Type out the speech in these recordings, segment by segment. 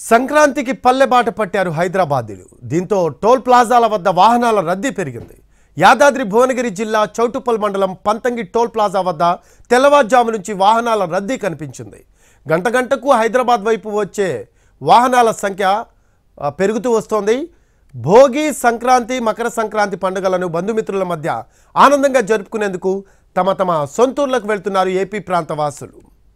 సంక్రాంతికి పల్లెబాట పట్టారు హైదరాబాదీలు దీంతో టోల్ ప్లాజాల వద్ద వాహనాల రద్దీ పెరిగింది యాదాద్రి భువనగిరి జిల్లా చౌటుప్పల్ మండలం పంతంగి టోల్ ప్లాజా వద్ద తెల్లవారుజాము నుంచి వాహనాల రద్దీ కనిపించింది గంట గంటకు హైదరాబాద్ వైపు వచ్చే వాహనాల సంఖ్య ఆ, పెరుగుతూ వస్తోంది భోగి సంక్రాంతి మకర సంక్రాంతి పండుగలను బంధుమిత్రుల మధ్య ఆనందంగా జరుపుకునేందుకు తమ తమ సొంతూర్లకు వెళ్తున్నారు ఏపీ ప్రాంత వాసులు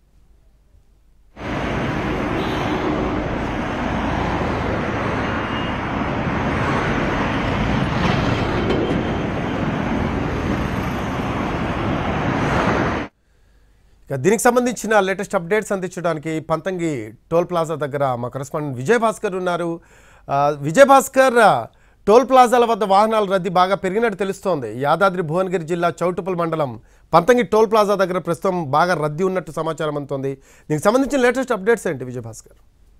ఇక దీనికి సంబంధించిన లేటెస్ట్ అప్డేట్స్ అందించడానికి పంతంగి టోల్ ప్లాజా దగ్గర మా కరెస్పాండెంట్ విజయ్ భాస్కర్ ఉన్నారు ఆ, విజయ్ భాస్కర్ ఆ, టోల్ ప్లాజాల వద్ద వాహనాల రద్దీ బాగా పెరిగినట్టు తెలుస్తోంది యాదాద్రి భువనగిరి జిల్లా చౌటుపల్ మండలం పంతంగి టోల్ ప్లాజా దగ్గర ప్రస్తుతం బాగా రద్దీ ఉన్నట్టు సమాచారం అందుతోంది దీనికి సంబంధించిన లేటెస్ట్ అప్డేట్స్ ఏంటి విజయ్ భాస్కర్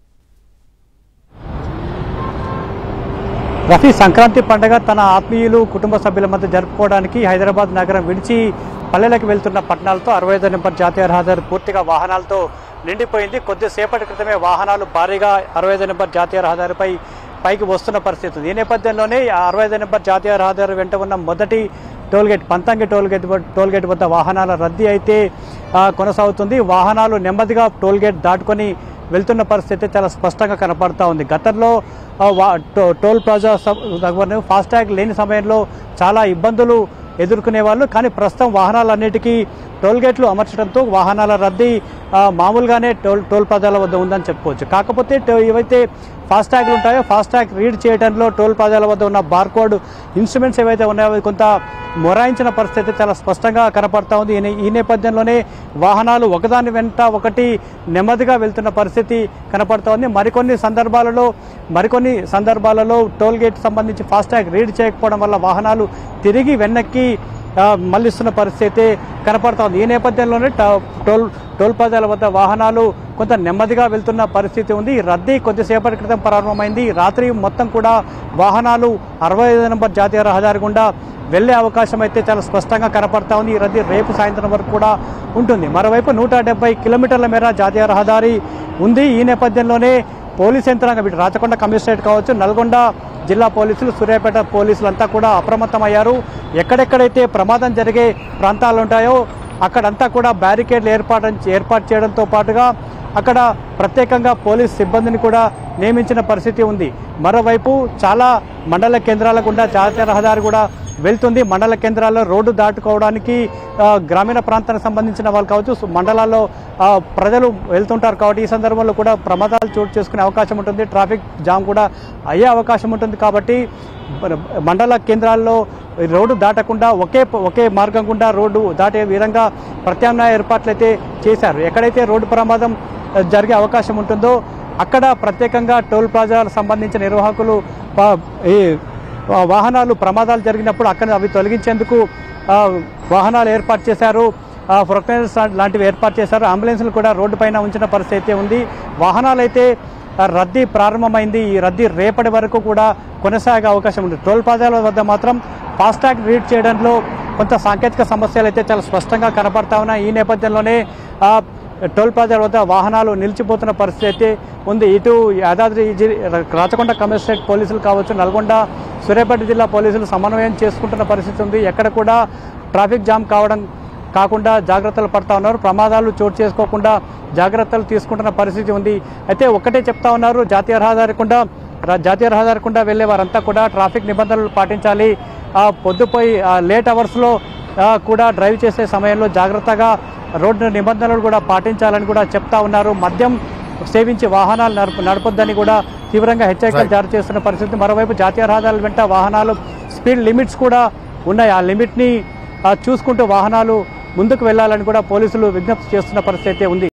రఫీ సంక్రాంతి పండుగ తన ఆత్మీయులు కుటుంబ సభ్యుల మధ్య జరుపుకోవడానికి హైదరాబాద్ నగరం విడిచి పల్లెలకు వెళ్తున్న పట్టణాలతో అరవై ఐదు నెంబర్ జాతీయ రహదారి పూర్తిగా వాహనాలతో నిండిపోయింది కొద్దిసేపటి క్రితమే వాహనాలు భారీగా అరవై ఐదు నెంబర్ జాతీయ రహదారిపై పైకి వస్తున్న పరిస్థితి ఉంది ఈ నేపథ్యంలోనే ఆ అరవై ఐదు నెంబర్ జాతీయ రహదారి వెంట ఉన్న మొదటి టోల్గేట్ పంతంగి టోల్గేట్ వద్ద- టోల్గేట్ వద్ద వాహనాల రద్దీ అయితే ఆ, కొనసాగుతుంది వాహనాలు నెమ్మదిగా టోల్గేట్ దాటుకొని వెళ్తున్న పరిస్థితి చాలా స్పష్టంగా కనపడతా ఉంది గతంలో ఆ, వా- టో- టోల్ ప్లాజా స- దగ్గర ఫాస్టాగ్ లేని సమయంలో చాలా ఇబ్బందులు ఎదుర్కొనే వాళ్ళు కానీ ప్రస్తుతం వాహనాలన్నిటికీ టోల్ గేట్లు అమర్చడంతో వాహనాల రద్దీ ఆ, మామూలుగానే టోల్ టోల్ ప్లాజాల వద్ద ఉందని చెప్పుకోవచ్చు కాకపోతే టో- ఏవైతే ఫాస్టాగ్లు ఉంటాయో ఫాస్టాగ్ రీడ్ చేయడంలో టోల్ ప్లాజాల వద్ద ఉన్న బార్కోడ్ ఇన్స్ట్రుమెంట్స్ ఏవైతే ఉన్నాయో అవి కొంత మొరాయించిన పరిస్థితి చాలా స్పష్టంగా కనపడతా ఉంది ఈ నే- ఈ నేపథ్యంలోనే వాహనాలు ఒకదాని వెంట ఒకటి నెమ్మదిగా వెళ్తున్న పరిస్థితి కనపడతా ఉంది మరికొన్ని సందర్భాలలో మరికొన్ని సందర్భాలలో టోల్ గేట్ సంబంధించి ఫాస్టాగ్ రీడ్ చేయకపోవడం వల్ల వాహనాలు తిరిగి వెనక్కి ఆ, మళ్లిస్తున్న పరిస్థితి కనపడతా ఉంది ఈ నేపథ్యంలోనే ట- టోల్ టోల్ ప్లాజాల వద్ద వాహనాలు కొంత నెమ్మదిగా వెళ్తున్న పరిస్థితి ఉంది ఈ రద్దీ కొద్దిసేపటి క్రితం ప్రారంభమైంది ఈ రాత్రి మొత్తం కూడా వాహనాలు అరవై ఐదు నెంబర్ జాతీయ రహదారి గుండా వెళ్లే అవకాశం అయితే చాలా స్పష్టంగా కనపడతా ఉంది ఈ రద్దీ రేపు సాయంత్రం వరకు కూడా ఉంటుంది మరోవైపు నూట డెబ్బై కిలోమీటర్ల మేర జాతీయ రహదారి ఉంది ఈ నేపథ్యంలోనే పోలీస్ యంత్రాంగం ఇటు రాచకొండ కమిషనరేట్ కావచ్చు నల్గొండ జిల్లా పోలీసులు సూర్యాపేట పోలీసులు అంతా కూడా అప్రమత్తమయ్యారు ఎక్కడెక్కడైతే ప్రమాదం జరిగే ప్రాంతాలు ఉంటాయో అక్కడంతా కూడా బ్యారికేడ్లు ఏర్పాటు ఏర్పాటు చేయడంతో పాటుగా అక్కడ ప్రత్యేకంగా పోలీస్ సిబ్బందిని కూడా నియమించిన పరిస్థితి ఉంది మరోవైపు చాలా మండల కేంద్రాల గుండా జాతీయ రహదారి కూడా వెళ్తుంది మండల కేంద్రాల్లో రోడ్డు దాటుకోవడానికి ఆ, గ్రామీణ ప్రాంతానికి సంబంధించిన వాళ్ళు కావచ్చు సో మండలాల్లో ఆ, ప్రజలు వెళ్తుంటారు కాబట్టి ఈ సందర్భంలో కూడా ప్రమాదాలు చోటు చేసుకునే అవకాశం ఉంటుంది ట్రాఫిక్ జామ్ కూడా అయ్యే అవకాశం ఉంటుంది కాబట్టి మన- మండల కేంద్రాల్లో ఈ రోడ్డు దాటకుండా ఒకే ఒకే మార్గం గుండా రోడ్డు దాటే విధంగా ప్రత్యామ్నాయ ఏర్పాట్లు అయితే చేశారు ఎక్కడైతే రోడ్డు ప్రమాదం ఆ, జరిగే అవకాశం ఉంటుందో అక్కడ ప్రత్యేకంగా టోల్ ప్లాజాలకు సంబంధించిన నిర్వాహకులు ప- ఈ ఆ, వాహనాలు ప్రమాదాలు జరిగినప్పుడు అక్కడ అవి తొలగించేందుకు ఆ, వాహనాలు ఏర్పాటు చేశారు ఆ, ప్రొక్లైనర్స్ లాంటివి ఏర్పాటు చేశారు అంబులెన్స్లు కూడా రోడ్డు పైన ఉంచిన పరిస్థితి అయితే ఉంది వాహనాలు అయితే ఆ, రద్దీ ప్రారంభమైంది ఈ రద్దీ రేపటి వరకు కూడా కొనసాగే అవకాశం ఉంది టోల్ ప్లాజాల వద్ద మాత్రం ఫాస్టాగ్ రీడ్ చేయడంలో కొంత సాంకేతిక సమస్యలు అయితే చాలా స్పష్టంగా కనపడతా ఉన్నాయి ఈ నేపథ్యంలోనే ఆ, టోల్ ప్లాజాల వద్ద వాహనాలు నిలిచిపోతున్న పరిస్థితి అయితే ఉంది ఇటు యాదాద్రి జి- రాచకొండ కమిషనరేట్ పోలీసులు కావచ్చు నల్గొండ సూర్యాపేట జిల్లా పోలీసులు సమన్వయం చేసుకుంటున్న పరిస్థితి ఉంది ఎక్కడ కూడా ట్రాఫిక్ జామ్ కావడం కాకుండా జాగ్రత్తలు పడతా ఉన్నారు ప్రమాదాలు చోటు చేసుకోకుండా జాగ్రత్తలు తీసుకుంటున్న పరిస్థితి ఉంది అయితే ఒకటే చెప్తా ఉన్నారు జాతీయ రహదారి గుండా రా- జాతీయ రహదారి గుండా వెళ్ళే వారంతా కూడా ట్రాఫిక్ నిబంధనలు పాటించాలి ఆ పొద్దుపోయి ఆ లేట్ అవర్స్లో ఆ, కూడా డ్రైవ్ చేసే సమయంలో జాగ్రత్తగా రోడ్డు నిబంధనలు కూడా పాటించాలని కూడా చెప్తా ఉన్నారు మద్యం సేవించి వాహనాలు నడప నడపొద్దని కూడా తీవ్రంగా హెచ్చరికలు Right. జారీ చేస్తున్న పరిస్థితి మరోవైపు జాతీయ రహదారుల వెంట వాహనాలు స్పీడ్ లిమిట్స్ కూడా ఉన్నాయి ఆ లిమిట్ని ఆ, చూసుకుంటూ వాహనాలు ముందుకు వెళ్ళాలని కూడా పోలీసులు విజ్ఞప్తి చేస్తున్న పరిస్థితి అయితే ఉంది